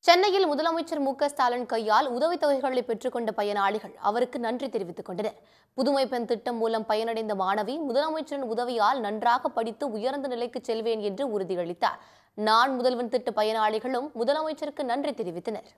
சென்னையில் முதலமைச்சர் மு க ஸ்டாலின் கையால் உதவித்தொகைகளை பெற்றுக்கொண்ட பயனாளிகள் அவருக்கு நன்றி தெரிவித்துக் கொண்டனர் புதுமை பெண் திட்டம் மூலம் பயனடைந்த மாணவி முதலமைச்சரின் உதவியால் நன்றாக படித்து உயர்ந்த நிலைக்கு செல்வேன் என்று உறுதியளித்தார் நான் முதல்வன் திட்ட பயனாளிகளும் முதலமைச்சருக்கு நன்றி தெரிவித்தனர்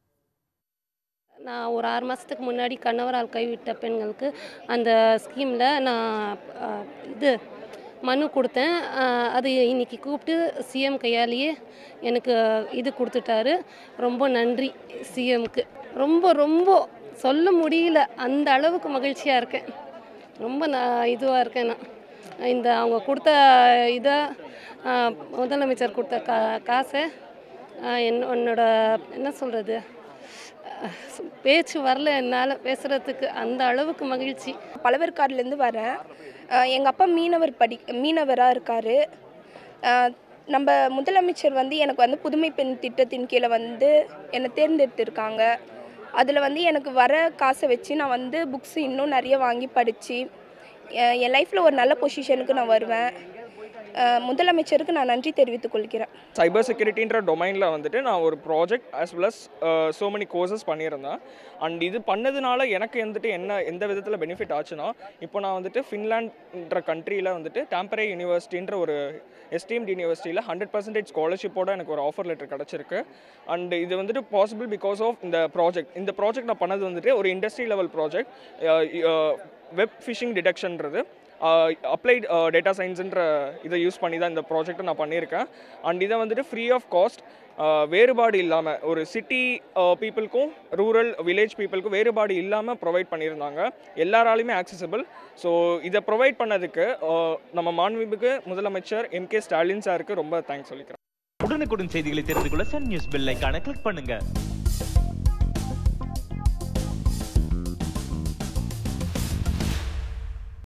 நான் ஒரு ஆறு மாதத்துக்கு முன்னாடி கணவரால் கைவிட்ட பெண்களுக்கு அந்த ஸ்கீமில் நான் அஹ், இது மனு கொடுத்தேன் அஹ், அது இன்னைக்கு கூப்பிட்டு சிஎம் கையாலேயே எனக்கு இது கொடுத்துட்டாரு ரொம்ப நன்றி சிஎம்க்கு ரொம்ப ரொம்ப சொல்ல முடியல அந்த அளவுக்கு மகிழ்ச்சியாக இருக்கேன் ரொம்ப நான் இதுவாக இருக்கேன் நான் இந்த அவங்க கொடுத்த இதை அஹ், முதலமைச்சர் கொடுத்த கா காசை அஹ், என் என்னோட என்ன சொல்கிறது பேச்சு வரல என்னால் பேசுகிறதுக்கு அந்த அளவுக்கு மகிழ்ச்சி பழவேற்காடுலேருந்து வரேன் எங்கள் அப்பா மீனவர் படி மீனவராக இருக்கார் நம்ம முதலமைச்சர் வந்து எனக்கு வந்து புதுமை பெண் திட்டத்தின் கீழே வந்து என்னை தேர்ந்தெடுத்திருக்காங்க அதில் வந்து எனக்கு வர காசை வச்சு நான் வந்து புக்ஸ் இன்னும் நிறைய வாங்கி படித்து என் லைஃப்பில் ஒரு நல்ல பொசிஷனுக்கு நான் வருவேன் அஹ் முதலமைச்சருக்கு நான் நன்றி தெரிவித்துக் கொள்கிறேன் சைபர் செக்யூரிட்டின்ற டொமைனில் வந்துட்டு நான் ஒரு project as well as so many courses பண்ணியிருந்தேன் அண்ட் இது பண்ணதுனால எனக்கு வந்துட்டு என்ன எந்த விதத்தில் பெனிஃபிட் ஆச்சுன்னா இப்போ நான் வந்துட்டு ஃபின்லாண்ட்ன்ற கண்ட்ரியில் வந்துட்டு டேம்பரே யூனிவர்சிட்டின்ற ஒரு எஸ்டீம்ட் யூனிவர்சிட்டியில் ஹண்ட்ரட் பர்சன்டேஜ் ஸ்காலர்ஷிப்போட எனக்கு ஒரு ஆஃபர் லெட்டர் கிடச்சிருக்கு அண்ட் இது வந்துட்டு பாசிபிள் பிகாஸ் ஆஃப் இந்த ப்ராஜெக்ட் இந்த ப்ராஜெக்ட் நான் பண்ணது வந்துட்டு ஒரு industry level project web phishing டிடெக்ஷன்றது அப்ளைட் டேட்டா சயின்ஸுன்ற இதை யூஸ் பண்ணி தான் இந்த ப்ராஜெக்ட்டை நான் பண்ணியிருக்கேன் அண்ட் இதை வந்துட்டு ஃப்ரீ ஆஃப் காஸ்ட் வேறுபாடு இல்லாமல் ஒரு சிட்டி பீப்புளுக்கும் ரூரல் வில்லேஜ் பீப்புளுக்கும் வேறுபாடு இல்லாமல் ப்ரொவைட் பண்ணியிருந்தாங்க எல்லாராலையுமே ஆக்சசபிள் ஸோ இதை ப்ரொவைட் பண்ணதுக்கு uh, நம்ம மாண்புமிகு முதலமைச்சர் எம் கே ஸ்டாலின் சாருக்கு ரொம்ப தேங்க்ஸ் சொல்லிக்கிறேன் உடனுக்குடன் செய்திகளை தெரிந்து கொள்ள சன் நியூஸ் பெல் ஐகானை கிளிக் பண்ணுங்க